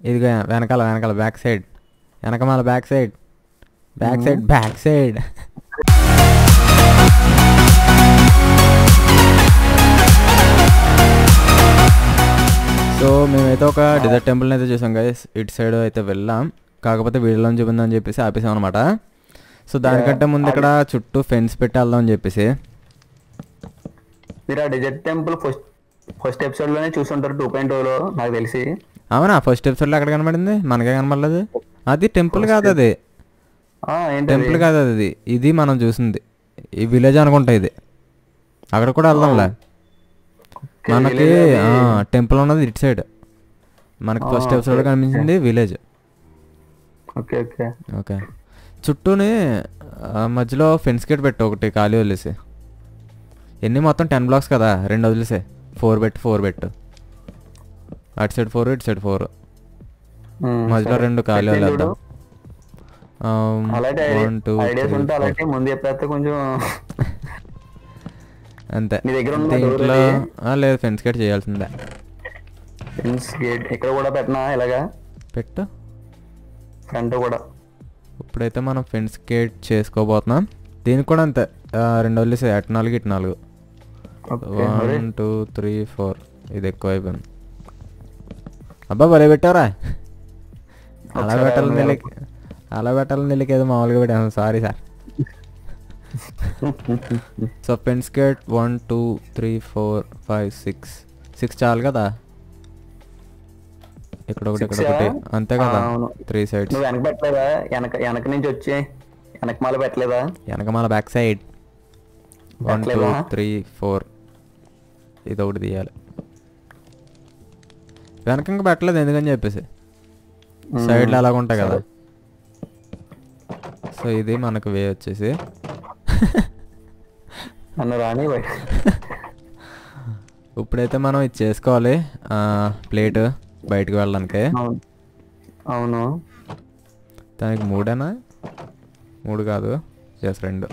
ఇదిగో వెనకాల వెనకాల బ్యాక్ సైడ్ వెనకమాల back side back side back side so మేమైతే ఒక డిజర్ట్ టెంపుల్ని అయితే చూసాం గైస్ ఇటు సైడ్ అయితే వెళ్ళాం కాకపోతే వీడియోలో చూపిందని చెప్పేసి ఆపేసాం అనమాట సో దానికంటే ముందు ఇక్కడ చుట్టూ ఫెన్స్ పెట్టి వెళ్దాం అని చెప్పేసి మీరు ఆ desert temple first first episode లోనే చూసుంటారు టూ పాయింట్ లో నాకు తెలిసి అవునా ఫస్ట్ ఎపిసోడ్లో ఎక్కడ కనబడింది మనకే కనబడలేదు అది టెంపుల్ కాదు అది ఆ, ఏంటి టెంపుల్ కాదు అది ఇది మనం చూసింది ఈ విలేజ్ అనుకుంటా ఇది అక్కడ కూడా వెళ్దాంలే మనకి టెంపుల్ ఉన్నది ఇటు సైడ్ మనకి ఫస్ట్ ఎపిసోడ్ కనిపించింది విలేజ్ ఓకే ఓకే ఓకే చుట్టూని ఆ, మధ్యలో ఫెన్స్ గేట్ పెట్టు ఒకటి ఖాళీ వదిలేసి ఎన్ని మొత్తం టెన్ బ్లాక్స్ కదా రెండు వదిలేసే ఫోర్ బెట్ ఫోర్ బెట్ అటు సైడ్ ఫోర్ ఇటు సైడ్ ఫోర్ ఉమ్, మధ్యలో సరే. రెండు ఖాళీ పెట్టేయండి వదిలేద్దాం చూడు. అలాంటి వన్ టూ ఐడియాస్ ఉంటే అలాంటి ముందు చెప్పేస్తే కొంచెం అంతే మీ దగ్గర ఉన్న door దీంట్లో అది? ఆ, లేదు ఫెన్స్ గేట్ చేయాల్సిందే ఫెన్స్ గేట్ ఇక్కడ కూడా పెట్టినా ఇలాగా పెట్టు ఫ్రంట్ కూడా ఇప్పుడైతే మనం ఫెన్స్ గేట్ చేసుకోబోతున్నాం దీనికి కూడా అంతే ఆ, రెండు వదిలేసే అటు నాలుగు ఇటు నాలుగు ఓకే మరి వన్ టూ త్రీ ఫోర్ ఇది ఎక్కువ అయిపోయింది అబ్బా భలే పెట్టారా అలా ఒకసారి పెట్టాలని ఆగండి. తెలియక అలా పెట్టాలని తెలియక ఏదో మామూలుగా పెట్టాను sorry sir so fence gate one two three four five six six చాలు కదా ఇక్కడ ఒకటి ఇక్కడ Six ఆ? ఒకటి అంతే కదా ఆ, అవును. త్రీ సైడ్స్ నువ్వు వెనక పెట్టలేదా వెనక వెనక నుంచి వచ్చి వెనక మాల పెట్టలేదా వెనకమాల బ్యాక్ సైడ్ వన్ టూ పెట్టలేదా? త్రీ ఫోర్ ఇది ఒకటి తీయాలి వెనక ఇంకా పెట్టలేదు ఎందుకని చెప్పేసి సైడ్లో అలాగ ఉంటాయి కదా సో ఇది మనకు వే వచ్చేసి నన్ను రాని ఇప్పుడైతే మనం ఇది చేసుకోవాలి ప్లేట్ బయటకు వెళ్ళడానికి అవును అవును దానికి మూడేనా మూడు కాదు ఎస్ రెండు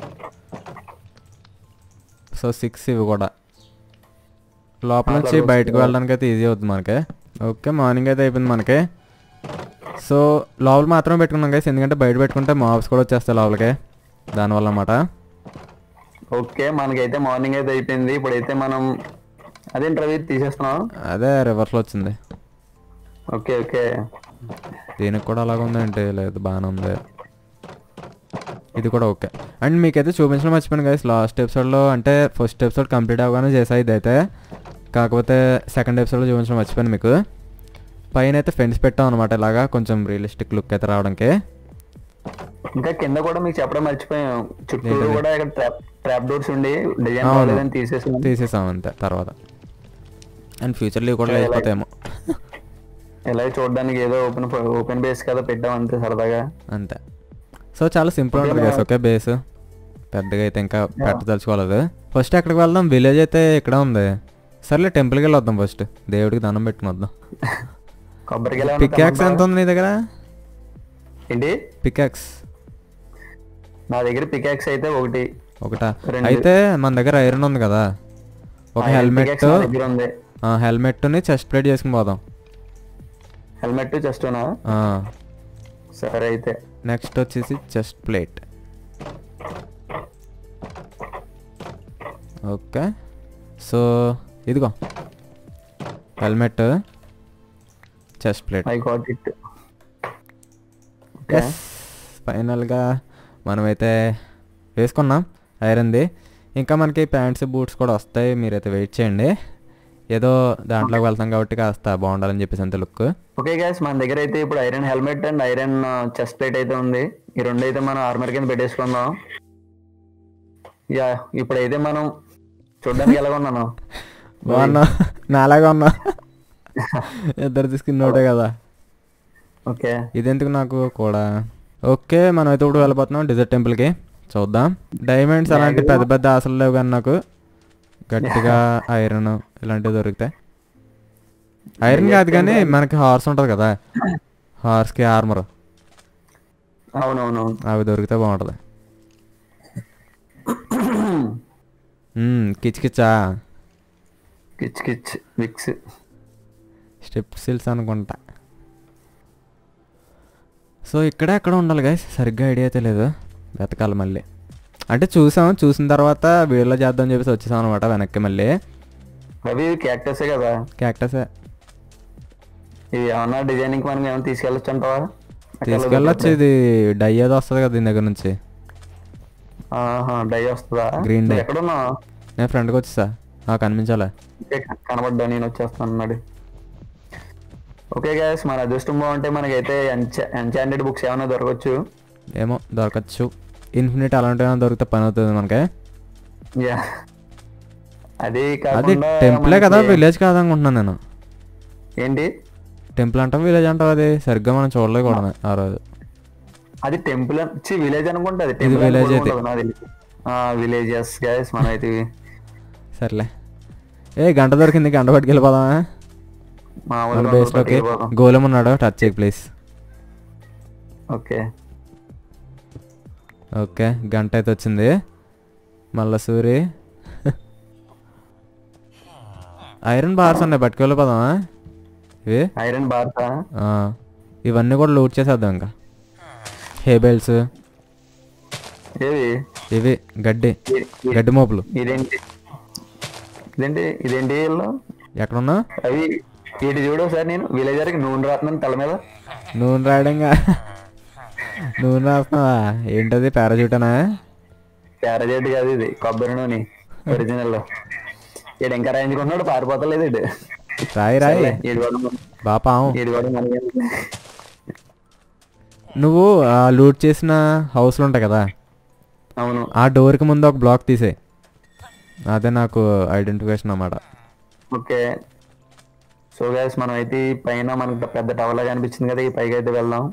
సో సిక్స్ ఇవి కూడా లోపల నుంచి అట్లా బయటకు వెళ్ళడానికి అయితే ఈజీ అవుతుంది మనకి ఓకే మార్నింగ్ అయితే అయిపోయింది మనకి సో లోపల మాత్రమే పెట్టుకున్నాం గైస్ ఎందుకంటే బయట పెట్టుకుంటే మాబ్స్ కూడా వచ్చేస్తాయి లోపలికి దానివల్ల అన్నమాట ఓకే మనకైతే మార్నింగ్ అయితే అయిపోయింది ఇప్పుడైతే మనం అదేంటి రవి తీసేస్తున్నాం అదే రివర్స్లో వచ్చింది ఓకే ఓకే దీనికి కూడా అలాగ ఉందంటే లేదు బాగానే ఉంది ఇది కూడా ఓకే అండ్ మీకైతే చూపించడం మర్చిపోయాను గైస్ లాస్ట్ ఎపిసోడ్లో అంటే ఫస్ట్ ఎపిసోడ్ కంప్లీట్ అవ్వగానే చేసా ఇదైతే కాకపోతే సెకండ్ ఎపిసోడ్లో చూపించడం మర్చిపోయాను మీకు పైన అయితే ఫెన్స్ పెట్టాం అనమాట ఇలాగా కొంచెం రియలిస్టిక్ లుక్ అయితే రావడానికి ఇంకా కింద కూడా మీకు చెప్పడం మర్చిపోయాం చుట్టూరు ఏంటది? కూడా ఇక్కడ ట్రాప్ ట్రాప్ డోర్స్ ఉండి డిజైన్ అవును. బాగాలేదని తీసేసాం తీసేసాం అంతే తర్వాత అండ్ ఫ్యూచర్లో ఇవి కూడా ఇలా- లేకపోతేమో ఇలా చూడడానికి ఏదో ఓపెన్ ఓపెన్ బేస్ కదా పెట్టాం అంతే సరదాగా అంతే సో చాలా సింపుల్ ఉంటుంది ఓకేనా? గైస్ ఓకే బేస్ పెద్దగా అయితే ఇంకా పెట్టదలుచుకోలేదు ఫస్ట్ ఎక్కడికి వెళ్దాం విలేజ్ అయితే ఇక్కడ ఉంది సర్లే టెంపుల్కి వెళ్ళి వద్దాం ఫస్ట్ దేవుడికి దండం పెట్టుకుని వద్దాం కొబ్బరికాయలు ఏమన్నా పికాక్స్ ఎంత తెమ్మంటావా? ఉంది నీ దగ్గర ఏంటి పికాక్స్ నా దగ్గర పికాక్స్ అయితే ఒకటి ఒకటా రెండు. అయితే మన దగ్గర ఐరన్ ఉంది కదా ఒక ఆ, హెల్మెట్ pickaxe నా దగ్గర ఉంది హెల్మెట్ని చెస్ట్ ప్లేట్ చేసుకుని పోదాం హెల్మెట్ జస్ట్నా సరే అయితే నెక్స్ట్ వచ్చేసి చెస్ట్ ప్లేట్ ఓకే సో ఇదిగో helmet chest plate I got it yes ఫైనల్గా మనమైతే వేసుకున్నాం ఐరన్ది ఇంకా మనకి ప్యాంట్స్ బూట్స్ కూడా వస్తాయి మీరైతే వెయిట్ చేయండి ఏదో దాంట్లోకి వెళ్తాం కాబట్టి కాస్త బాగుండాలని చెప్పేసి అంత లుక్ ఓకే గ్యాస్ మన దగ్గర అయితే ఇప్పుడు iron helmet and iron chest plate అయితే ఉంది ఈ రెండు అయితే మనం ఆర్మర్ కింద పెట్టేసుకుందాం యా ఇప్పుడైతే మనం చూడడానికి ఎలా ఉన్నాను బాగున్నా నాలాగా ఉన్నా ఇద్దరు తీసుకుని నోటే కదా ఓకే ఇదెందుకు నాకు కూడా ఓకే మనం అయితే ఇప్పుడు వెళ్ళిపోతున్నాం డిజర్ట్ టెంపుల్కి చూద్దాం డైమండ్స్ అలాంటి పెద్ద పెద్ద ఆశలు లేవు కానీ నాకు గట్టిగా ఐరన్ ఇలాంటివి దొరుకుతాయి ఐరన్ కాదు కానీ మనకి హార్స్ ఉంటుంది కదా హార్స్కి ఆర్మర్ అవునవునవును అవి దొరికితే బాగుంటుంది మ్మ్, కిచ్ కిచ్చా కిచ్ కిచ్ విక్స్ స్టెప్ సిల్స్ అనుకుంటా సో ఇక్కడ ఎక్కడ ఉండాలి గైస్ సరిగ్గా ఐడియా అయితే లేదు వెతకాలి మళ్ళీ అంటే చూసాం చూసిన తర్వాత వీడియోలో చేద్దాం చెప్పేసి వచ్చేసాం అనమాట వెనక్కి మళ్ళీ అవి క్యాక్టసే కదా క్యాక్టసే ఇది ఏమన్నా డిజైనింగ్ మనం ఏమైనా తీసుకెళ్ళొచ్చు అంటావా తీసుకెళ్ళొచ్చు ఇది డై ఏదో వస్తుంది కదా దీని దగ్గర నుంచి డై వస్తుందా Green dye. నువ్వు ఎక్కడున్నావు నేను ఫ్రెండ్కి వచ్చేసా నాకు కనిపించాలి ఓకే, కనబడ్డా నేను వచ్చేస్తాను అన్నాడు ఓకే గ్యాస్ మన అదృష్టం బాగుంటే మనకైతే ఎన్చాంటెడ్ బుక్స్ ఏమైనా దొరకవచ్చు ఏమో దొరకచ్చు ఇన్ఫినిట్ అలాంటివి ఏమైనా దొరికితే పని అవుతుంది మనకి యా అది అది కాకుండా టెంపులే కదా మనకి- విలేజ్ కాదనుకుంటున్నాను నేను ఏంటి టెంపుల్ అంటాం విలేజ్ అంటాం అది సరిగ్గా మనం చూడలేదు కూడా ఆ రోజు అది టెంపుల్ చి విలేజ్ అనుకుంటా అది టెంపుల్ village అయితే. విలేజెస్ గ్యాస్ మనం అయితే సర్లే ఏ గంట దొరికింది గంట పట్టుకెళ్ళిపోదామా మన మామూలుగా బేస్లోకి పట్టుకెళ్ళిపోదాం. గోళం ఉన్నాడు టచ్ చేయి ప్లీజ్ ఓకే ఓకే గంట అయితే వచ్చింది మళ్ళా సూరి ఐరన్ బార్స్ ఉన్నాయి పట్టుకెళ్ళిపోదామా ఇవి ఐరన్ బార్సా ఆ, ఇవన్నీ కూడా లూట్ చేసేద్దాం ఇంకా హేబెల్స్ ఏవి ఇవి గడ్డి ఇ- ఇ- గడ్డి మోపులు ఇదేంటి ఇదేంటి ఇదేంటి వీళ్ళు ఎక్కడున్నా అవి ఇటు చూడు సార్ నేను విలేజర్కి నూనె రాత్నాను తల మీద నూనె రాయడంగా నూనె రాస్తున్నావా ఏంటది పారాచూటనా ప్యారజెట్ కాదు ఇది కొబ్బరి నూనె ఒరిజినల్ ఈడు ఇంకా రాయించుకుంటున్నాడు పారిపోతలేదు ఇడు రాయి రాయి ఈడు కూడా బాపాం ఈడు కూడా మనకి నువ్వు ఆ లూట్ చేసిన హౌస్లు ఉంటాయి కదా అవును ఆ డోర్కి ముందు ఒక బ్లాక్ తీసేయి అదే నాకు ఐడెంటిఫికేషన్ అన్నమాట ఓకే సో గైస్ మనం అయితే ఈ పైన మనకు పెద్ద టవర్ లాగా అనిపించింది కదా ఈ పైకి అయితే వెళ్దాం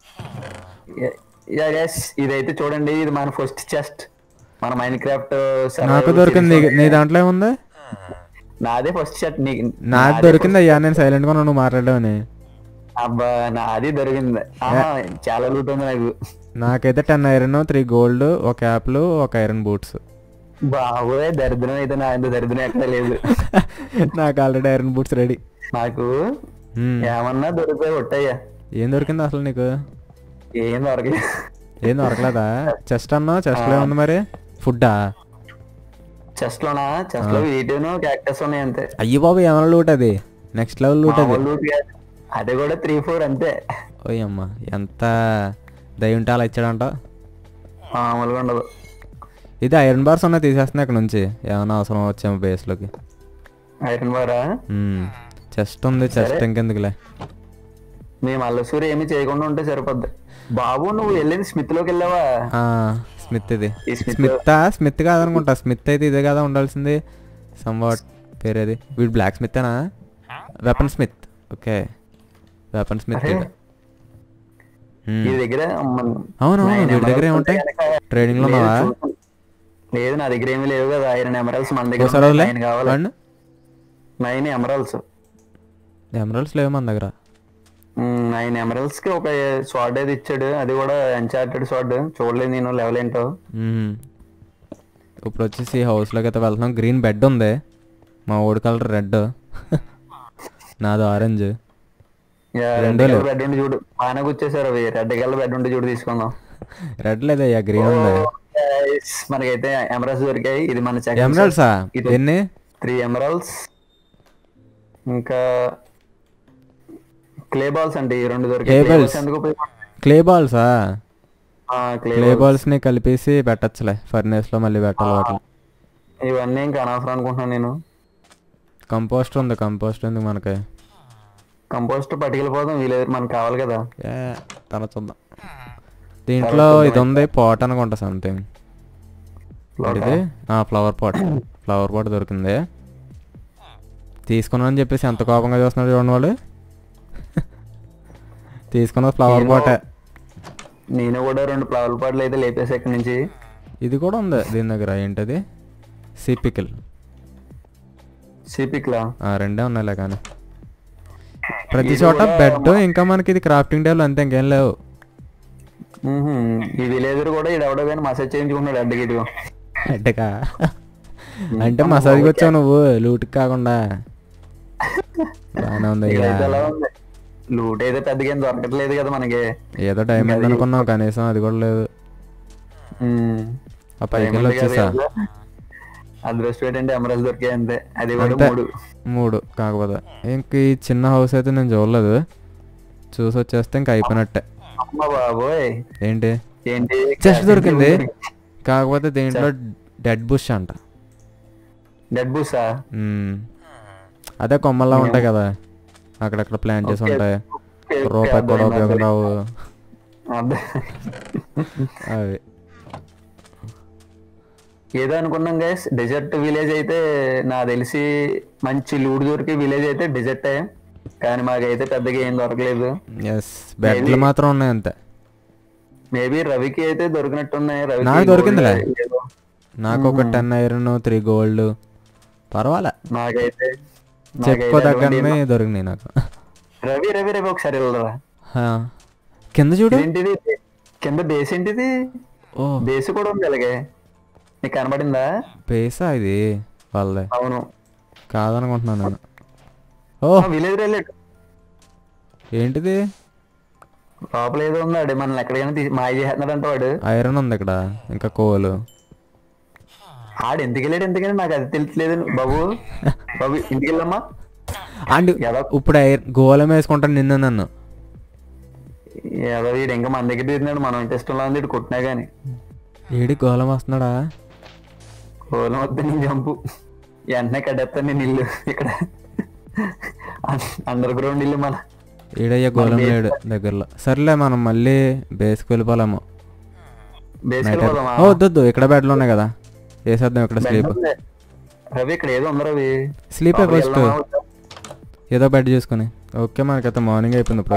యా గైస్ ఇదైతే చూడండి ఇది మన ఫస్ట్ చెస్ట్ మన మైండ్ క్రాఫ్ట్ నాకు దొరికింది నీ దాంట్లో ఏముంది నాదే ఫస్ట్ చెస్ట్ నీ నాకు దొరికింది అయ్యా నేను సైలెంట్గా నువ్వు మాట్లాడలేవని అబ్బా నాది దొరికింది ఆహా, చాలా లూట్ ఉంది నాకు నాకైతే టెన్ ఐరన్ త్రీ గోల్డ్ ఒక యాప్లు ఒక ఐరన్ బూట్స్ బాబోయ్ దరిద్రం అయితే నా ఎంత దరిద్రం ఎక్కడ లేదు నాకు ఆల్రెడీ ఐరన్ బూట్స్ రెడీ నాకు ఏమన్నా దొరికితే కొట్టయ్యా ఏం దొరికింది అసలు నీకు ఏం దొరకలేదు ఏం దొరకలేదా చెస్ట్ అన్నా చెస్ట్లో ఉంది మరి ఫుడ్డా చెస్ట్ లోనా చెస్ట్ లో వీటిను క్యాక్టస్ ఉన్నాయి అంతే అయ్యి బాబు ఏమైనా లూట్ అది నెక్స్ట్ లెవెల్ లూట్ అది మామూలు loot కాదు. అది కూడా త్రీ ఫోర్ అంతే ఓయ్ అమ్మ ఎంత దయ ఉంటే అలా ఇచ్చాడంట మామూలుగా ఉండదు ఇది ఐరన్ బార్స్ ఉన్నాయి తీసేస్తున్నా ఇక్కడ నుంచి ఏమైనా అవసరం వచ్చాము బేస్లోకి ఐరన్ బారా చెస్ట్ ఉంది చెస్ట్ ఇంకెందుకులే మేము అల్లసూరి ఏమీ చేయకుండా ఉంటే సరిపోద్ది బాబు నువ్వు వెళ్ళింది స్మిత్ లోకి వెళ్ళావా ఆ, స్మిత్ ఇది ఈ స్మిత్ స్మిత్ స్మిత్ కాదనుకుంటా స్మిత్ అయితే ఇదే కదా ఉండాల్సింది సమ్వాట్ పేరేది వీడు బ్లాక్ స్మిత్తేనా weapon smith okay weapon smith అరే. ఇది మ్మ్. ఈ దగ్గర మన- అవును nine వీడి దగ్గర emeralds ఏముంటాయి ఉంటాయి కనుక- ట్రేడింగ్ లో లేదు, ఉన్నావా చూడు. లేదు నా దగ్గర ఏమీ లేవు కదా ఐరన్ ఎమరల్స్ మన దగ్గర ఒకసారి వదిలే నైన్ కావాలి వాడిని నైన్ ఎమరల్స్ ఎమరల్స్ లేవు మన దగ్గర నైన్ ఎమరల్స్ కి ఒక స్వాడ్ అయితే ఇచ్చాడు అది కూడా ఎన్చార్టెడ్ స్వాడ్ చూడలేదు నేను లెవెల్ ఏంటో మ్మ్. ఇప్పుడు వచ్చేసి హౌస్లోకి అయితే వెళ్తున్నాం గ్రీన్ బెడ్ ఉంది మా ఓడి కలర్ రెడ్ నాది ఆరెంజ్ రెడ్ రెండో కలర్ లేవు. బెడ్ ఉండి చూడు బాగానే కూర్చేసారు అవి రెడ్ కలర్ బెడ్ ఉండి చూడు తీసుకుందాం రెడ్ లేదయ్యా గ్రీన్ ఉంది Oh, guys, మనకైతే ఎమరల్స్ దొరికాయి ఇది మన ఎమరల్సా ఇది ఎన్ని త్రీ ఎమరల్స్ ఇంకా క్లే బాల్స్ అంటే ఈ రెండు దొరికాయి Clay Clay balls. balls ఎందుకు ఉపయోగ- క్లే బాల్సా ఆ, clay క్లే balls. బాల్స్ ని కలిపేసి పెట్టచ్చులే ఫర్నేస్ లో మళ్ళీ పెట్టాలి వాటిని ఇవన్నీ ఇంకా అనవసరం అనుకుంటున్నాను నేను కంపోస్ట్ ఉంది కంపోస్ట్ ఉంది మనకి కంపోస్ట్ పట్టుకెళ్ళిపోదాం వీలేదు మనకు కావాలి కదా ఏ, తర్వాత చూద్దాం దీంట్లో ఇది ఉంది పాట్ అనుకుంటా సంథింగ్ ఇది ఫ్లవర్ పాట్ ఫ్లవర్ పాట్ దొరికింది తీసుకున్నాను అని చెప్పేసి ఎంత కోపంగా చూస్తున్నాడు చూడండి వాళ్ళు తీసుకున్న ఫ్లవర్ ఏమో. పాటే నేను కూడా రెండు ఫ్లవర్ పాటలు అయితే లేపేసి ఇక్కడి నుంచి ఇది కూడా ఉంది దీని దగ్గర ఏంటది సిపికల్ సిపిక్లా రెండే ఉన్నాయిలే కానీ ప్రతి ఇది చోట కూడా బెడ్ ఇంకా మనకి ఇది క్రాఫ్టింగ్ టేబుల్ అంతే ఇంకేం లేవు ఈ విలేజర్ కూడా ఈడు ఎవడో కానీ మసాజ్ చేయించుకున్నాడు అడ్డగిడు అడ్డగా అంటే మసాజ్కి వచ్చావు నువ్వు లూట్కి కాకుండా బాగానే ఉంది అయ్యా ఇదైతే ఎలా ఉంది లూట్ అయితే పెద్దగా ఏం దొరకట్లేదు కదా మనకి ఏదో డైమండ్ అనుకున్నాం కనీసం అది కూడా లేదు ఉమ్. ఆ పైకి వెళ్ళి వచ్చేసా అదృష్టం ఏంటంటే ఎమరాల్స్ దొరికాయి అంతే అది కూడా అంతే. మూడు మూడు కాకపోతే ఇంక ఈ చిన్న హౌస్ అయితే నేను చూడలేదు చూసి వచ్చేస్తే ఇంకా అయిపోయినట్టే అమ్మ బాబోయ్ ఏంటి ఏంటి చెస్ట్ దొరికింది కాకపోతే దీంట్లో డెడ్ బుష్ అంట డెడ్ బూసా మ్మ్. అదే కొమ్మల్లా ఉంటాయి కదా అక్కడక్కడ ప్లాంట్ చేసి ఉంటాయి రూపాయి కూడా ఉపయోగం రావు అదే అవి ఏదో అనుకున్నాం గైస్ డెజర్ట్ విలేజ్ అయితే నా తెలిసి మంచి లూడ్ దొరికి విలేజ్ అయితే డెజర్ట్ కానీ మాకైతే పెద్దగా ఏం దొరకలేదు ఎస్ బెడ్లు మాత్రం ఉన్నాయి అంతే మేబీ రవికి అయితే దొరికినట్టున్నాయి రవికి నాకు దొరికిందిలే. gold ఏదో. నాకు ఒక టెన్ ఐరన్ త్రీ గోల్డ్ పర్వాలే నాకైతే నాకైతే చెప్పుకోదగ్గనే అటువంటి- దొరికినాయి నాకు రవి రవి రవి ఒకసారి వెళ్ళరా హా. కింద చూడు ఏంటిది కింద బేస్ ఏంటిది ఓ బేస్ కూడా ఉంది అలాగే నీకు కనబడిందా పేసా ఇది వాళ్ళదే అవును కాదనుకుంటున్నాను నేను ఓ విలేజ్ వెళ్ళాడు ఏంటిది లోపల ఏదో ఉన్నాడు మనల్ని ఎక్కడికైనా తీసి మాయ చేస్తున్నాడంట వాడు ఐరన్ ఉంది ఇక్కడ ఇంకా కోలు ఆడు ఎందుకు వెళ్ళాడు ఎందుకని నాకు అది తెలియట్లేదు బాబు బాబు ఇంటికి వెళ్ళమ్మా అండ్ ఎలా ఇప్పుడు ఐర్- గోళం వేసుకుంటాను నిన్ను నన్ను ఏదో వీడు ఇంకా మన దగ్గర తిరిగినాడు మనం ఇంట్రెస్ట్లో ఉంది ఇటు కొట్టినా గానీ ఏడి గోళం వస్తున్నాడా కోలం వద్ద నీ జంపు వెంటనే కట్టేస్తాను నేను ఇల్లు ఇక్కడ అండర్ గ్రౌండ్ ఇల్లు మన ఈడయ్య గోళం లేడు దగ్గరలో సర్లే మనం మళ్ళీ బేస్కి వెళ్ళిపోలేము బేసిక్ నైట్ ఓ వద్దు ఇక్కడ బెడ్లు ఉన్నాయి కదా వేసేద్దాం ఇక్కడ స్లీప్ రవి ఇక్కడ ఏదో ఉంది రవి స్లీప్ లోపలికి ఫస్ట్ వెళ్దామా వద్దా? ఏదో బెడ్ చూసుకుని ఓకే మనకైతే మార్నింగ్ అయిపోయింది ఇప్పుడు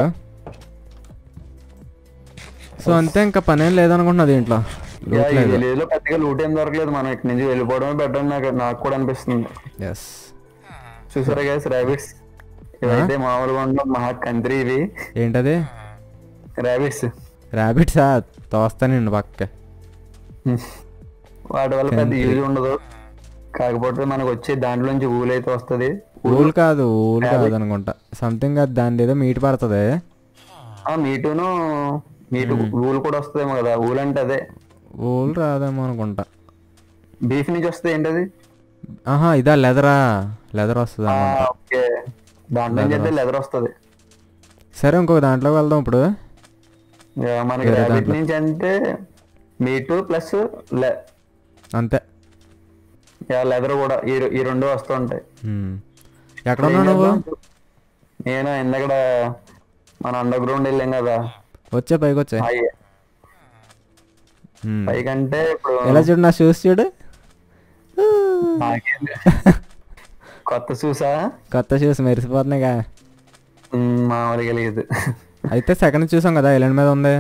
సో అంతే ఇంకా పని ఏం లేదనుకుంటున్నా దీంట్లో యా, లూట్ ఈ లేదు విలేజ్ లో పెద్దగా లూట్ ఏం దొరకలేదు మనం ఇక్కడ నుంచి వెళ్ళిపోవడమే బెటర్ నాకు నాకు కూడా అనిపిస్తుంది ఎస్ చూసారా గైస్ ర్యాబిట్స్ ఇవైతే మామూలుగా ఉండవు మహా కంత్రి ఇవి ఏంటది ర్యాబిట్స్ ర్యాబిట్సా తోస్తానండి పక్క వాటి వల్ల పెద్ద యూజ్ ఉండదు కాకపోతే మనకు వచ్చే దాంట్లో నుంచి ఊలు అయితే వస్తుంది ఊలు కాదు ఊలు కాదు అనుకుంటా సంథింగ్ అది దాని ఏదో మీట్ పడుతుంది ఆ మీటును మీటు ఊలు కూడా వస్తుందేమో కదా ఊలు అంటే అదే ఊలు రాదేమో అనుకుంటా బీఫ్ నుంచి వస్తుంది ఏంటది ఆహా ఇదా లెదరా లెదర్ వస్తుంది ఆ, అనుకుంటా ఓకే దాంట్లో నుంచి అయితే లెదర్ వస్తుంది సరే ఇంకొక దాంట్లోకి వెళ్దాం ఇప్పుడు యా, మనకి వేరే ర్యాబిట్ దాంట్లో. నుంచి అంటే మీటు ప్లస్ అంతే లెదర్ కూడా ఈ రె- ఈ రెండు వస్తూ ఉంటాయి ఉమ్. ఎక్కడ ఉన్నావు నువ్వు నేను ఇందక్కడ మన అండర్ గ్రౌండ్ వెళ్ళాం కదా వచ్చే పైకి వచ్చే అయ్యే ఉమ్. పైకంటే ఇప్పుడు ఎలా చూడు నా షూస్ చూడు నాకే కొత్త చూసా కొత్త షూస్ మెరిసిపోతున్నాయిగా ఉమ్, మామూలుగా లేదు అయితే సెకండ్ చూసాం కదా ఐలాండ్ మీద ఉంది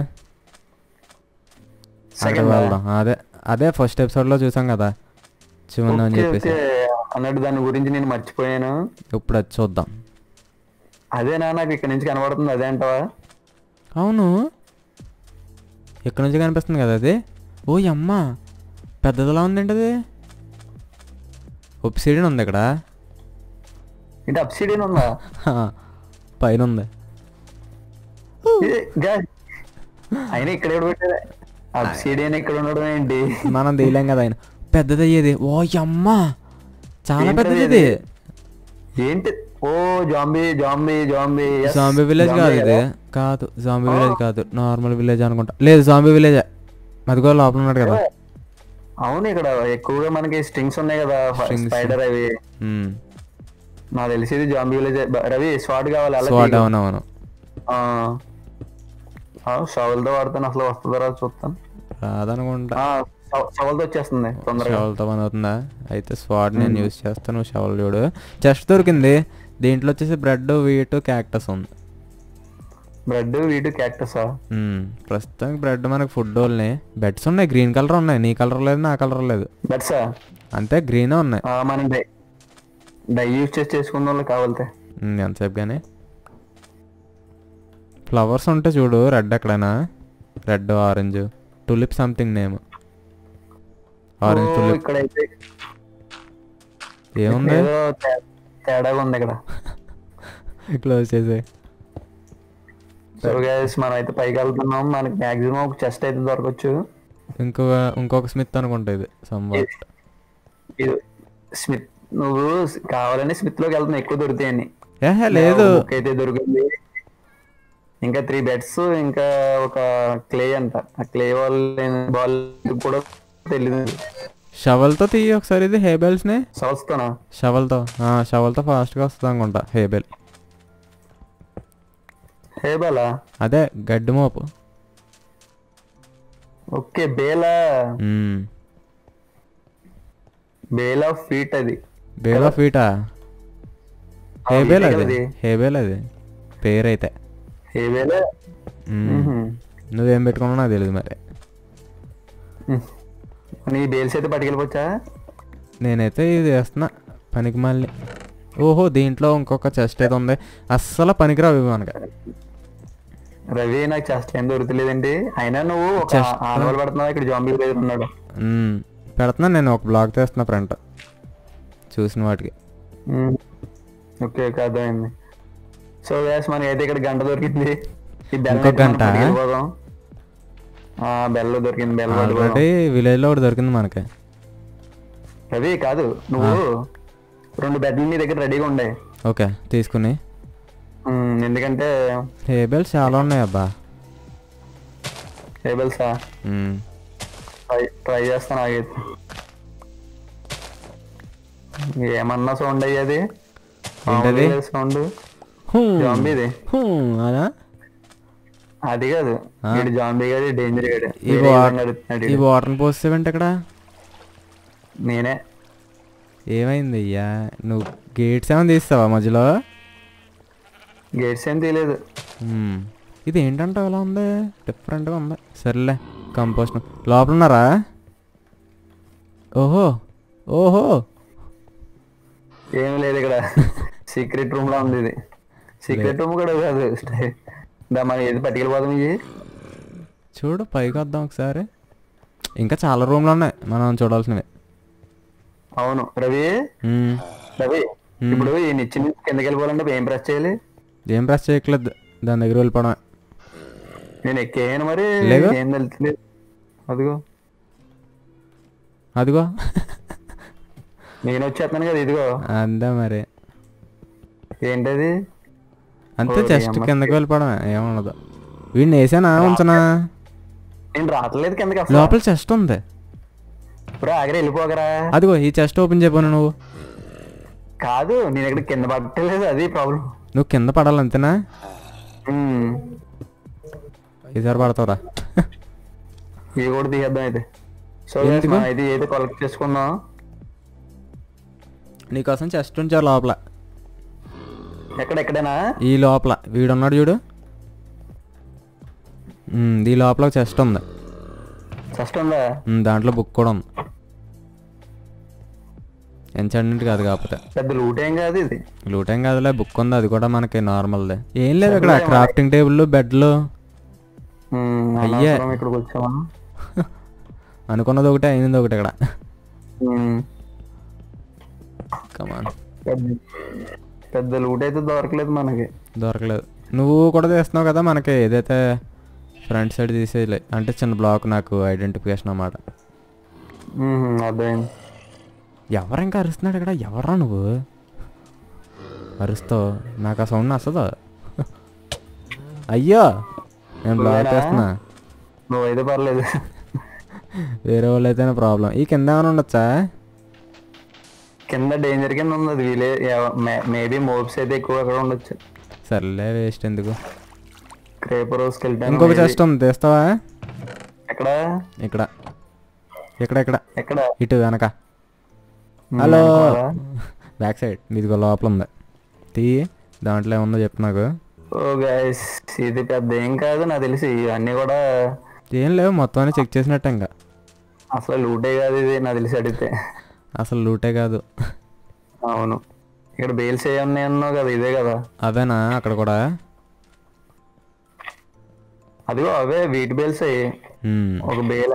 అక్కడ Second ఆ? వెళ్దాం అదే అదే ఫస్ట్ ఎపిసోడ్ లో చూసాం కదా చూడండి అని ఓకే, చెప్పేసి ఓకే. అన్నట్టు దాని గురించి నేను మర్చిపోయాను ఇప్పుడు అది చూద్దాం అదేనా నాకు ఇక్కడ నుంచి కనబడుతుంది అదే అంటావా అవును ఇక్కడ నుంచి కనిపిస్తుంది కదా అది ఓ అమ్మ పెద్దదిలా ఉందేంటి అది ఒప్సిడియన్ ఉంది ఇక్కడ ఇటు అప్సిడియన్ ఉందా హా, పైన ఉంది ఏ, గా- అయినా ఇక్కడ ఎక్కడ పెట్టారా అప్సిడియన్ ఇక్కడ ఉండడం ఏంటి మనం తీయలేం కదా ఆయన పెద్దది అయ్యేది ఓ అమ్మ చాలా ఏంటది పెద్దది ఇది ఏంటి ఓ zombie zombie zombie yes. Zombie village zombie కాదు ఇది కదా? కాదు జాంబీ విలేజ్ కాదు నార్మల్ విలేజ్ అనుకుంటా లేదు జాంబీ విలేజ్ అదిగో లోపల ఉన్నాడు కదా అవును ఇక్కడ ఎక్కువగా మనకి స్ట్రింగ్స్ ఉన్నాయి కదా Strings. స్పైడర్ అవి ఉమ్. నాకు తెలిసేది జాంబీ విలేజ్ రవి స్వాట్ కావాలి అలా స్వాట్ తీయకు. అవునవును షవల్తో వాడుతాను అసలు వస్తుందో రాదు చూస్తాను రాదనుకుంటా షవల్తో వచ్చేస్తుంది తొందరగా షవల్తో పని అవుతుందా అయితే స్వాట్ నేను యూస్ చేస్తాను షవల్ చూడు చెస్ట్ దొరికింది దీంట్లో వచ్చేసి బ్రెడ్ వీట్ క్యాక్టస్ ఉంది బ్రెడ్ వీటి క్యాక్టస్ ఉమ్, ప్రస్తుతానికి బ్రెడ్ మనకి ఫుడ్ వాళ్ళని బెడ్స్ ఉన్నాయి గ్రీన్ కలర్ ఉన్నాయి నీ కలర్ లేదు నా కలర్ లేదు బట్సా అంతే గ్రీనే ఉన్నాయి మనం డై డై యూజ్ చేసి చేసుకున్న వాళ్ళు కావాలితే ఉమ్, ఎంతసేపు కానీ ఫ్లవర్స్ ఉంటే చూడు రెడ్ ఎక్కడైనా red orange tulip something name orange oh, tulip ఇక్కడైతే ఏముంది ఏదో తే- తేడాగా ఉంది ఇక్కడ క్లోజ్ చేసే సో గైస్ మనం అయితే పైకి వెళ్తున్నాం మనకి మాక్సిమం ఒక చెస్ట్ అయితే దొరకచ్చు ఇంకో ఇంకొక స్మిత్ అనుకుంటా ఇది సంవాట్ ఇది స్మిత్ నువ్వు కావాలని స్మిత్ లోకి వెళ్తున్నావు ఎక్కువ దొరుకుతాయని ఏహే లేదు బుక్ అయితే దొరికింది ఇంకా త్రీ బెడ్స్ ఇంకా ఒక క్లే అంట ఆ క్లే బాల్ బాల్ కూడా తెలియదు షవల్తో తీయి ఒకసారి ఇది హేబెల్స్ని సవస్తానా షవల్తో షవల్తో ఫాస్ట్గా వస్తుంది అనుకుంటా హేబెల్ హే బాలా అదే గడ్డి మోపు ఓకే బేలా మ్మ్. బేలా ఫీట్ అది బేల్ ఆఫ్ వీటా ఆ, హేబెల్ వీటే అది కదా ఇది. హేబెల్ అది పేరైతే హే బేలా మ్మ్. నువ్వేం పెట్టుకున్నావు నాకు తెలియదు మరి నీ బేల్స్ అయితే పట్టుకెళ్ళిపోవచ్చా నేనైతే ఇది వేస్తున్నా పనికి మళ్ళీ ఓహో దీంట్లో ఇంకొక చెస్ట్ అయితే ఉంది అస్సలు పనికిరావు ఇవి మనకి రవి నాకు చెస్ట్ ఏం దొరుకుతలేదండి అయినా నువ్వు ఒక Chest- ఆనవాళ్ళు పడుతున్నావు ఇక్కడ జాంబీ దగ్గర ఉన్నాడు మ్మ్. పెడుతున్నా నేను ఒక బ్లాగ్ తీస్తున్నా ఫ్రంట్ చూసిన వాటికి మ్మ్. ఓకే ఓకే అర్థమైంది సో వ్యాస్ మనకి అయితే ఇక్కడ గంట దొరికింది ఈ బెల్ ఇంకో అయితే మనం గంట? పట్టుకెళ్ళిపోదాం. ఆ బెల్ దొరికింది బెల్ పట్టుకోదాం. ఆల్రెడీ విలేజ్లో ఒకటి దొరికింది మనకి రవి కాదు నువ్వు రెండు బెడ్లు నీ దగ్గర రెడీగా ఉండే ఓకే తీసుకుని మ్మ్, ఎందుకంటే హేబెల్స్ చాలా ఉన్నాయి అబ్బా టేబుల్సా మ్మ్. ట్రై ట్రై చేస్తాను ఆగైతే ఏమన్నా సౌండ్ అయ్యేది ఏంటది? Sound who. జాంబీది హూ, అదా అది కాదు వీడు జాంబీ గాడి డేంజర్ గాడు ఈ వేరే వా- విధంగా అడుగుతున్నాడు ఈ వీడు. వాటర్ని పోసేవంటే ఇక్కడ నేనే ఏమైంది అయ్యా నువ్వు గేట్స్ ఏమైనా తీస్తావా మధ్యలో గేట్స్ ఏం తీయలేదు మ్మ్. ఇది ఏంటంటే ఇలా ఉంది డిఫరెంట్గా ఉంది సర్లే కంపోస్ట్ లోపల ఉన్నారా ఓహో ఓహో ఏం లేదు ఇక్కడ సీక్రెట్ రూమ్ లో ఉంది ఇది సీక్రెట్ రూమ్ కూడా కాదు దా మనం ఏది పట్టుకెళ్ళిపోదాం ఇవి చూడు పైకి వద్దాం ఒకసారి ఇంకా చాలా రూమ్లు ఉన్నాయి మనం చూడాల్సినవి అవును రవి మ్మ్. రవి ఇప్పుడు ఈ నిచ్చి నుంచి కిందకి వెళ్ళిపోవాలంటే ఏం ప్రెస్ చేయాలి ఏం ప్రెస్ చేయట్లేదు దాని దగ్గర వెళ్ళిపోవడమే నేను ఎక్కేయను మరి లేగు. ఏం తెలుస్తుంది అదిగో అదిగో నేను వచ్చేస్తాను కదా ఇదిగో అంతే మరి ఏంటది అంతే ఓరి జస్ట్ అమ్మ. కిందకి వెళ్ళిపోవడమే ఏముండదు వీడిని వేసానా ఉంచనా నేను రావట్లేదు కిందకి అసలు లోపల చెస్ట్ ఉంది ఇప్పుడు ఆగరే వెళ్ళిపోగరా అదిగో ఈ చెస్ట్ ఓపెన్ చేయపోను నువ్వు కాదు నేను ఇక్కడ కింద పట్టలేదు అది ప్రాబ్లం నువ్వు కింద పడాలి అంతేనా ఈసారి పడతావురా ఇవి కూడా తీసేద్దాం అయితే సో ఎందుకు? మనం అయితే ఏదో కలెక్ట్ చేసుకుందాం నీకోసం చెస్ట్ ఉంచారు లోపల ఎక్కడ ఎక్కడైనా ఈ లోపల వీడున్నాడు చూడు ఉమ్, ఈ లోపల ఒక చెస్ట్ ఉంది ఫస్ట్ ఉందా ఉమ్, దాంట్లో బుక్ కూడా ఉంది ఎంచండి కాదు కాకపోతే పెద్ద లూట్ ఏం కాదు ఇది లూట్ ఏం కాదులే బుక్ ఉంది అది కూడా మనకి నార్మల్దే ఏం లేదు ఇక్కడ క్రాఫ్టింగ్ టేబుల్ బెడ్లు ఉమ్, అయ్యే. అనవసరం ఇక్కడికి వచ్చామా అనుకున్నది ఒకటే అయినది ఒకటి ఇక్కడ ఉమ్, కమాన్ పెద్ద- పెద్ద లూట్ అయితే దొరకలేదు మనకి దొరకలేదు నువ్వు కూడా తీస్తున్నావు కదా మనకి ఏదైతే ఫ్రంట్ సైడ్ తీసేయలే అంటే చిన్న బ్లాక్ నాకు ఐడెంటిఫికేషన్ అన్నమాట ఉమ్, అర్థమైంది ఎవరు ఇంకా అరుస్తున్నాడు ఇక్కడ ఎవరా నువ్వు అరుస్తావు నాకు ఆ సౌండ్ నచ్చదు అయ్యో నేను బ్లాక్ నువ్వేనా? చేస్తున్నా నువ్వైతే పర్లేదు వేరే వాళ్ళు అయితేనే ప్రాబ్లం ఈ కింద ఏమైనా ఉండొచ్చా కింద డేంజర్ కింద ఉంది అది వీలే మేబీ మోబ్స్ అయితే ఎక్కువ అక్కడ ఉండొచ్చు సర్లే వేస్ట్ ఎందుకు క్రేపర్ స్కెల్టన్ ఇంకొక చెస్ట్ ఉంది తీస్తావా ఎక్కడ ఇక్కడ ఇక్కడ ఇక్కడ ఎక్కడ ఇటు వెనక ఉమ్, హలో అనుకోవాలా? బ్యాక్ సైడ్ మీదిగో లోపల ఉంది తీ దాంట్లో ఏముందో చెప్పు నాకు ఓ గైస్ ఇది పెద్ద ఏం కాదు నాకు తెలిసి ఇవన్నీ కూడా ఏం లేవు మొత్తం అన్ని చెక్ చేసినట్టు ఇంకా అసలు లూటే కాదు ఇది నాకు తెలిసి అడిగితే అసలు లూటే కాదు అవును ఇక్కడ బేల్స్ ఏ ఉన్నాయి అన్నావు కదా ఇదే కదా అవేనా అక్కడ కూడా అదిగో అవే వీటి బేల్స్ అయ్యి హ్మ్. ఒక బేల్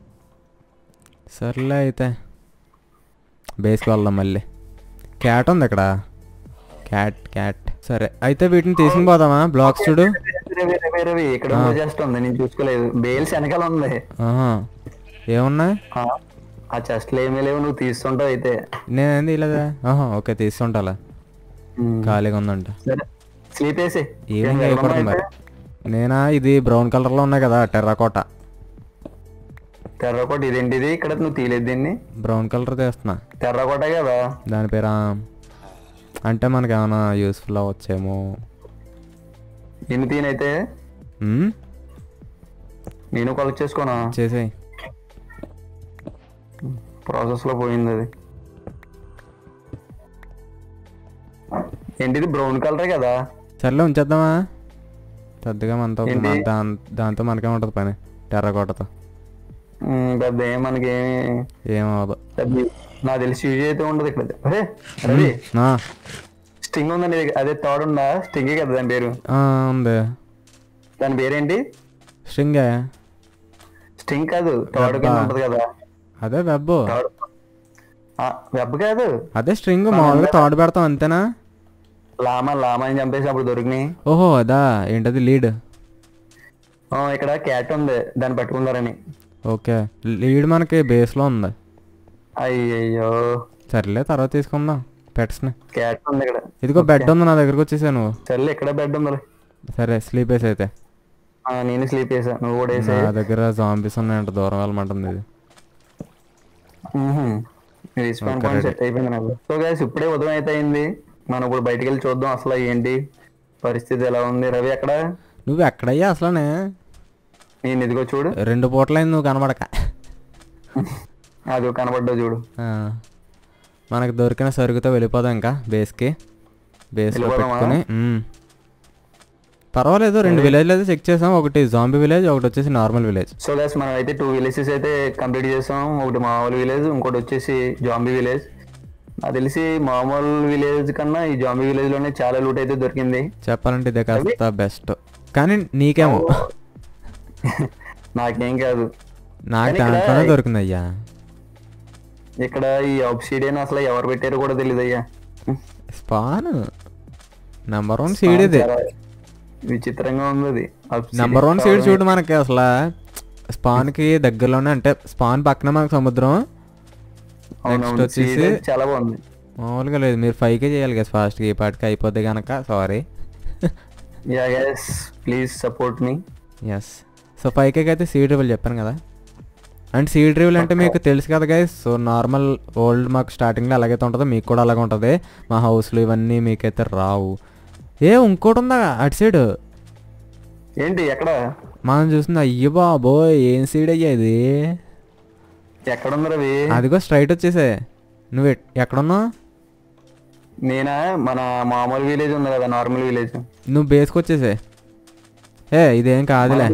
సర్లే అయితే బేస్కి వెళ్దాం మళ్ళీ క్యాట్ ఉంది ఇక్కడ క్యాట్ క్యాట్ సరే అయితే వీటిని తీసుకుని పోదామా బ్లాక్స్ చూడు రవి రవి రవి ఇక్కడ ఆ. చెస్ట్ ఉంది నేను చూసుకోలేదు బేల్స్ వెనకాల ఉంది ఆహా ఏమున్నాయి ఆ, ఆ చెస్ట్ లో ఏమీ లేవు నువ్వు తీస్తుంటావు అయితే నేనేం తీయలేదా ఆహా ఓకే తీసుకుంటాలా ఉమ్. ఖాళీగా ఉందంట సరే స్లీప్ వేసి ఈవినింగ్ అయిపోతుంది మరి నేనా ఇది బ్రౌన్ కలర్లో ఉన్నాయి కదా టెర్రాకోట టెర్రకోట ఇదేంటిది ఇక్కడ నువ్వు తీయలేదు దీన్ని బ్రౌన్ కలర్ తీస్తున్నా టెర్రకోట కదా దాని పేరా అంటే మనకి ఏమైనా యూస్ఫుల్ అవ్వచ్చేమో ఎన్ని తీనైతే ఉమ్, నేను కలెక్ట్ చేసుకోనా చేసేయ్ ప్రాసెస్ లో పోయింది అది ఏంటిది బ్రౌన్ కలరే కదా సర్లే ఉంచేద్దామా పెద్దగా మనతో ఏంటి? మన- దాన్- దాంతో మనకే ఉంటుంది పని టెర్రకోటతో ఉమ్, పెద్ద ఏం మనకి ఏమవ్వదు పెద్ద నాకు తెలిసి యూజ్ అయితే ఉండదు ఇక్కడ అరే రవి ఆ, స్టింగ్ ఉందండి ఇది. అదే థర్డ్ ఉందా స్టింగే కదా దాని పేరు ఆ, ఉంది దాని పేరేంటి స్ట్రింగే స్టింగ్ కాదు థర్డ్ కింద వెబ్బా. ఉంటది కదా అదే వెబ్ థర్డ్ వెబ్ కాదు అదే స్ట్రింగ్ మామూలుగా తాడు పెడతాం అంతేనా లామా లామా అని చంపేసి అప్పుడు దొరికినాయి ఓహో అదా ఏంటది లీడ్ ఆ, ఇక్కడ క్యాట్ ఉంది దాన్ని పట్టుకున్నారని ఓకే లీడ్ మనకి బేస్లో ఉంది అయ్యయ్యో సర్లే తర్వాత తీసుకుందాం పెట్స్ని క్యాట్ ఉంది ఇక్కడ ఇదిగో బెడ్ ఉంది నా దగ్గరకు వచ్చేసా నువ్వు సర్లే ఇక్కడ బెడ్ ఉంది సరే స్లీప్ వేసి అయితే ఆ, నేను స్లీప్ వేసా నువ్వు కూడా వేసే నా దగ్గర జాంబీస్ ఉన్నాయంట దూరం వెళ్ళమంటుంది ఇది respawn Okay, point ready. Set అయిపోయింది నాకు సో గైస్ ఇప్పుడే ఉదయం అయితే అయింది మనం ఇప్పుడు బయటికి వెళ్ళి చూద్దాం అసలు ఏంటి పరిస్థితి ఎలా ఉంది రవి అక్కడ నువ్వు ఎక్కడయ్యా అసలనే నేను ఇదిగో చూడు రెండు పూటలైంది నువ్వు కనబడక అది కనబడ్డావు చూడు ఆ. మనకు దొరికిన సరుకుతో వెళ్ళిపోదాం ఇంకా బేస్కి బేస్లో వెళ్ళిపోదామా? పెట్టుకుని మ్మ్. పర్వాలేదు రెండు విలేజ్లు అయితే చెక్ చేసాం ఒకటి జాంబీ విలేజ్ ఒకటి వచ్చేసి నార్మల్ విలేజ్ సో గైస్ మనం అయితే టూ విలేజెస్ అయితే కంప్లీట్ చేసాం ఒకటి మామూలు విలేజ్ ఇంకోటి వచ్చేసి జాంబీ విలేజ్ నాకు తెలిసి మామూలు విలేజ్ కన్నా ఈ జాంబీ విలేజ్ లోనే చాలా లూట్ అయితే దొరికింది చెప్పాలంటే ఇదే కాస్త బెస్ట్ కానీ నీకేమో నాకేం కాదు నాకు కానీ ఇక్కడ- దాంట్లోనే దొరికింది అయ్యా ఇక్కడ ఈ ఆబ్సిడియన్ అసలు ఎవరు పెట్టారో కూడా తెలియదు అయ్యా స్పాన్ నంబర్ వన్ సీడ్ ఇది చాలా విచిత్రంగా ఉంది అది Obsidian నంబర్ వన్ సీడ్ రావడం చూడు మనకి అసలు స్పాన్ కి దగ్గరలోనే అంటే స్పాన్ పక్కన మనకి సముద్రం అవునవును, నెక్స్ట్ వచ్చేసి seed అయితే చాలా బాగుంది మామూలుగా లేదు మీరు ఫైవ్ కే చేయాలి కదా ఫాస్ట్గా ఈ పాటికి అయిపోద్ది కనుక సారీ యా guys please support me yes so five కేకి అయితే సీడ్ రివల్ చెప్పాను కదా అండ్ సీడ్ రివల్ అంటే మీకు తెలుసు కదా గైస్ సో నార్మల్ ఓల్డ్ మాకు స్టార్టింగ్లో ఎలాగైతే ఉంటుందో మీకు కూడా అలాగే ఉంటుంది మా హౌస్లో ఇవన్నీ మీకైతే రావు ఏ ఇంకోటి ఉందా అటు సైడ్ ఏంటి ఎక్కడ మనం చూస్తుంది అయ్యో బాబోయ్ ఏం సీడ్ అయ్యా ఇది ఎక్కడ ఉంది రవి అదిగో స్ట్రైట్ వచ్చేసే నువ్వు ఎట్- ఎక్కడున్నావు నేనా మన మామూలు విలేజ్ ఉంది కదా నార్మల్ విలేజ్ నువ్వు బేస్కి వచ్చేసే ఏ ఇదేం కాదులే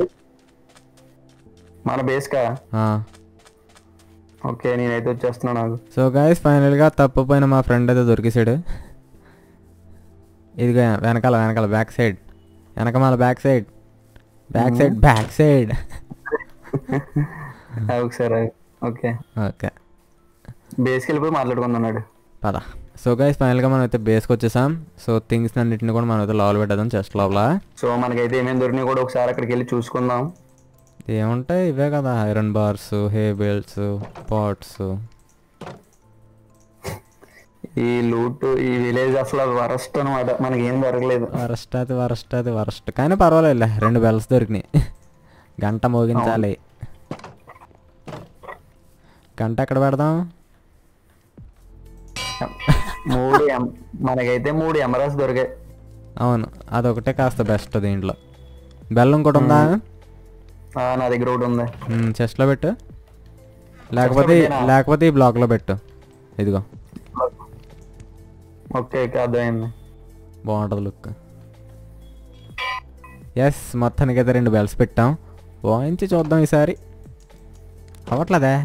మన బేస్ కా ఆ. ఓకే నేనైతే వచ్చేస్తున్నా నాకు సో గాయస్ ఫైనల్గా తప్పిపోయిన మా ఫ్రెండ్ అయితే దొరికేసాడు ఇదిగో వెనకాల వెనకాల బ్యాక్ సైడ్ వెనకమాల back side back side back side ఆ, ఒకసారి ఆగు. ఓకే ఓకే బేస్కి వెళ్ళిపోయి మాట్లాడుకుంటున్నాడు పద సో గైస్ ఫైనల్గా మనం అయితే బేస్కి వచ్చేసాం సో థింగ్స్ అన్నింటిని కూడా మనం అయితే లోపల పెట్టేద్దాం చెస్ట్ లోపల సో మనకైతే ఏమేమి దొరికినాయి కూడా ఒకసారి అక్కడికి వెళ్ళి చూసుకుందాం ఏముంటాయి ఇవే కదా iron bars hay bales pots ఈ లూట్ ఈ విలేజ్ అసలు వరస్ట్ అనమాట మనకి ఏం దొరకలేదు వరస్ట్ అది వరస్ట్ అది వరస్ట్ కానీ పర్వాలేదు రెండు బెల్స్ దొరికినాయి గంట మోగించాలి గంట ఎక్కడ పెడదాం మూడు ఎం- మనకైతే మూడు ఎమరాస్ దొరికాయి అవును అదొకటే కాస్త బెస్ట్ దీంట్లో బెల్లం కూడా ఉందా ఆ, నా దగ్గర ఒకటి ఉంది చెస్ట్లో పెట్టు లేకపోతే పెట్టేనా? లేకపోతే ఈ బ్లాక్లో పెట్టు ఇదిగో ఓకే ఓకే అర్థమైంది బాగుంటుంది లుక్ ఎస్ మొత్తానికి అయితే రెండు బెల్స్ పెట్టాం వాయించి చూద్దాం ఈసారి అవ్వట్లేదే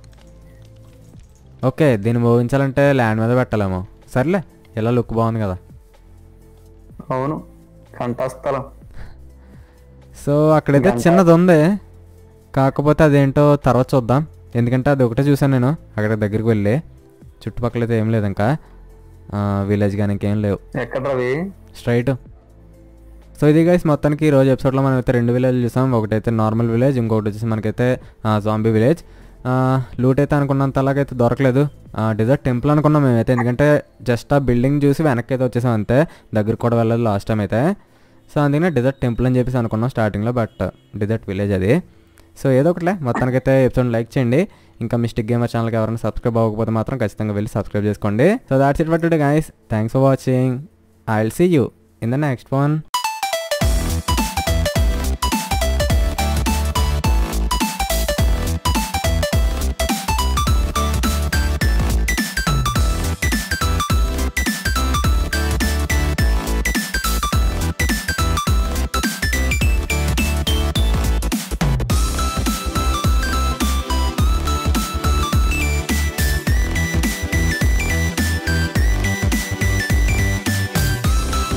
ఓకే దీన్ని మోగించాలంటే ల్యాండ్ మీద పెట్టాలేమో సర్లే ఇలా లుక్ బాగుంది కదా అవును కంఠస్థలం సో అక్కడైతే చిన్నది ఉంది కాకపోతే అదేంటో తర్వాత చూద్దాం ఎందుకంటే అది ఒకటే చూసాను నేను అక్కడ దగ్గరికి వెళ్ళి చుట్టుపక్కల అయితే ఏం లేదు ఇంకా విలేజ్ కానీ ఇంకేం లేవు ఎక్కడ రవి స్ట్రైట్ సో ఇది గైస్ మొత్తానికి ఈ రోజు ఎపిసోడ్లో మనం అయితే రెండు విలేజ్ చూసాం ఒకటైతే నార్మల్ విలేజ్ ఇంకొకటి వచ్చేసి మనకైతే జాంబీ విలేజ్ లూట్ అయితే అనుకున్నంత అలాగైతే దొరకలేదు డిజర్ట్ టెంపుల్ అనుకున్నాం మేమైతే ఎందుకంటే జస్ట్ ఆ బిల్డింగ్ చూసి వెనక్కి అయితే వచ్చేసాం అంతే దగ్గరికి కూడా వెళ్ళలేదు లాస్ట్ టైం అయితే సో అందుకనే డిజర్ట్ టెంపుల్ అని చెప్పేసి అనుకున్నాం స్టార్టింగ్లో బట్ డిజర్ట్ విలేజ్ అది సో ఏదో ఒకటిలే మొత్తానికైతే ఎపిసోడ్ లైక్ చేయండి ఇంకా మిస్టిక్ గేమర్ ఛానల్కి ఎవరైనా సబ్స్క్రైబ్ అవ్వకపోతే మాత్రం ఖచ్చితంగా వెళ్ళి సబ్స్క్రైబ్ చేసుకోండి so that's it for today guys thanks for watching I will see you in the next one